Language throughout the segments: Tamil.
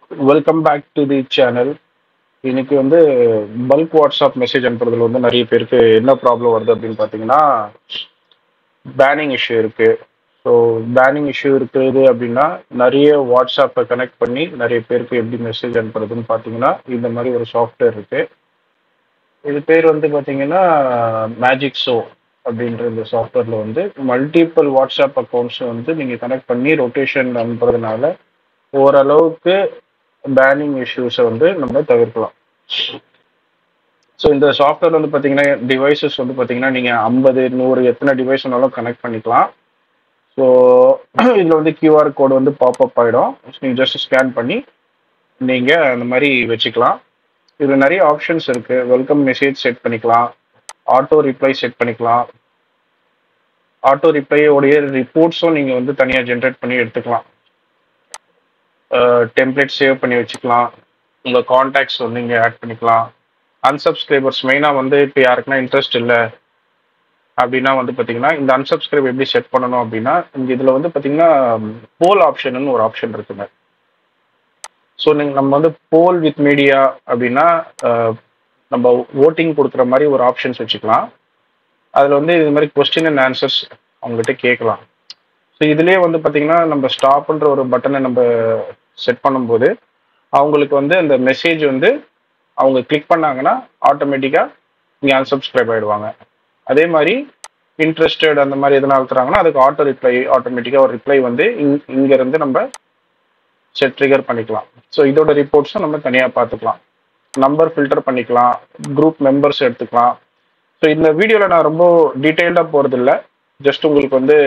welcome back to the channel இன்னைக்கு வந்து பல்க் வாட்ஸ்அப் மெசேஜ் அனுப்புறதுல வந்து நிறைய பேருக்கு என்ன ப்ராப்ளம் வருது அப்படின்னு பார்த்தீங்கன்னா பேனிங் இஷ்யூ இருக்கு ஸோ பேனிங் இஷ்யூ இருக்குது அப்படின்னா நிறைய வாட்ஸ்அப்பை கனெக்ட் பண்ணி நிறைய பேருக்கு எப்படி மெசேஜ் அனுப்புறதுன்னு பார்த்தீங்கன்னா இந்த மாதிரி ஒரு சாஃப்ட்வேர் இருக்கு இது பேர் வந்து பார்த்தீங்கன்னா மேஜிக் ஷோ அப்படின்ற இந்த சாஃப்ட்வேர்ல வந்து மல்டிபிள் வாட்ஸ்அப் அக்கௌண்ட்ஸ் வந்து நீங்கள் கனெக்ட் பண்ணி ரொட்டேஷன் அனுப்புறதுனால ஓரளவுக்கு பேனிங் இஷ்யூஸை வந்து நம்ம தவிர்க்கலாம் ஸோ இந்த சாஃப்ட்வேர் வந்து பார்த்தீங்கன்னா டிவைசஸ் வந்து பார்த்தீங்கன்னா நீங்கள் ஐம்பது நூறு எத்தனை டிவைஸ் வேணாலும் கனெக்ட் பண்ணிக்கலாம் ஸோ இதில் வந்து கியூஆர் கோடு வந்து பாப்அப் ஆகிடும் நீங்கள் ஜஸ்ட் ஸ்கேன் பண்ணி நீங்கள் அந்த மாதிரி வச்சுக்கலாம் இதில் நிறைய ஆப்ஷன்ஸ் இருக்குது வெல்கம் மெசேஜ் செட் பண்ணிக்கலாம் ஆட்டோ ரிப்ளை செட் பண்ணிக்கலாம் ஆட்டோ ரிப்ளையோடைய ரிப்போர்ட்ஸும் நீங்கள் வந்து தனியாக ஜென்ரேட் பண்ணி எடுத்துக்கலாம் டெம்ப்ளேட் சேவ் பண்ணி வச்சுக்கலாம் உங்கள் காண்டாக்ட்ஸ் வந்து இங்கே ஆட் பண்ணிக்கலாம் அன்சப்ஸ்கிரைபர்ஸ் மெயினாக வந்து இப்போ யாருக்குன்னா இன்ட்ரெஸ்ட் இல்லை அப்படின்னா வந்து பார்த்தீங்கன்னா இந்த அன்சப்ஸ்கிரைப் எப்படி செட் பண்ணணும் அப்படின்னா இந்த இதில் வந்து பார்த்தீங்கன்னா போல் ஆப்ஷன் ஒரு ஆப்ஷன் இருக்குங்க ஸோ நீங்கள் நம்ம வந்து போல் வித் மீடியா அப்படின்னா நம்ம ஓட்டிங் கொடுக்குற மாதிரி ஒரு ஆப்ஷன்ஸ் வச்சுக்கலாம் அதில் வந்து இது மாதிரி கொஸ்டின் அண்ட் ஆன்சர்ஸ் அவங்ககிட்ட கேட்கலாம் ஸோ இதுலேயே வந்து பார்த்தீங்கன்னா நம்ம ஸ்டாப்ன்ற ஒரு பட்டனை நம்ம செட் பண்ணும்போது அவங்களுக்கு வந்து அந்த மெசேஜ் வந்து அவங்க கிளிக் பண்ணாங்கன்னா ஆட்டோமேட்டிக்காக இங்கே அன்சப்ஸ்கிரைப் ஆகிடுவாங்க அதே மாதிரி இன்ட்ரெஸ்டட் அந்த மாதிரி எதனா அழுத்துறாங்கன்னா அதுக்கு ஆட்டோ ரிப்ளை ஆட்டோமேட்டிக்காக ஒரு ரிப்ளை வந்து இங் இங்கேருந்து நம்ம செட் ட்ரிகர் பண்ணிக்கலாம் ஸோ இதோட ரிப்போர்ட்ஸும் நம்ம தனியாக பார்த்துக்கலாம் நம்பர் ஃபில்டர் பண்ணிக்கலாம் குரூப் மெம்பர்ஸ் எடுத்துக்கலாம் ஸோ இந்த வீடியோவில் நான் ரொம்ப டீட்டெயில்டாக போகிறது இல்லை ஜஸ்ட் உங்களுக்கு வந்து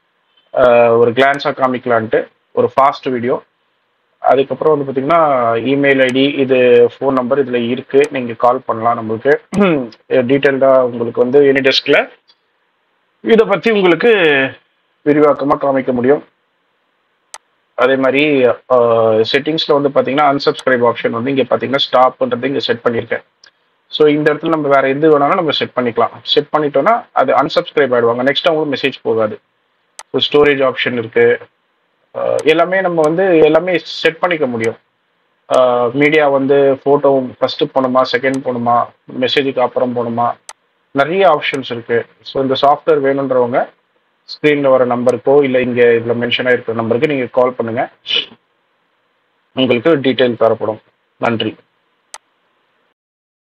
ஒரு கிளான்ஸாக காமிக்கலான்ட்டு ஒரு ஃபாஸ்ட் வீடியோ அதுக்கப்புறம் வந்து பார்த்தீங்கன்னா இமெயில் ஐடி இது ஃபோன் நம்பர் இதில் இருக்குது நீங்கள் கால் பண்ணலாம் நம்மளுக்கு டீட்டெயில்டாக உங்களுக்கு வந்து எனி டெஸ்கில் இதை பற்றி உங்களுக்கு விரிவாக்கமாக காமிக்க முடியும் அதே மாதிரி செட்டிங்ஸில் வந்து பார்த்தீங்கன்னா அன்சப்ஸ்கிரைப் ஆப்ஷன் வந்து இங்கே பார்த்தீங்கன்னா ஸ்டாப்ன்றது இங்கே செட் பண்ணியிருக்கேன் ஸோ இந்த இடத்துல நம்ம வேறு எது வேணாலும் நம்ம செட் பண்ணிக்கலாம் செட் பண்ணிட்டோம்னா அது அன்சப்ஸ்கிரைப் ஆகிடுவாங்க நெக்ஸ்ட் அவங்களுக்கு மெசேஜ் போகாது ஸோ ஸ்டோரேஜ் ஆப்ஷன் இருக்குது எல்லாமே நம்ம வந்து எல்லாமே செட் பண்ணிக்க முடியும் மீடியா வந்து ஃபோட்டோ ஃபஸ்ட்டு போகணுமா செகண்ட் போகணுமா மெசேஜுக்கு அப்புறம் போகணுமா நிறைய ஆப்ஷன்ஸ் இருக்குது ஸோ இந்த சாஃப்ட்வேர் வேணுன்றவங்க ஸ்க்ரீனில் வர நம்பருக்கோ இல்லை இங்கே இதில் மென்ஷன் ஆகிருக்கிற நம்பருக்கு நீங்கள் கால் பண்ணுங்கள் உங்களுக்கு டீட்டெயில் தரப்படும் நன்றி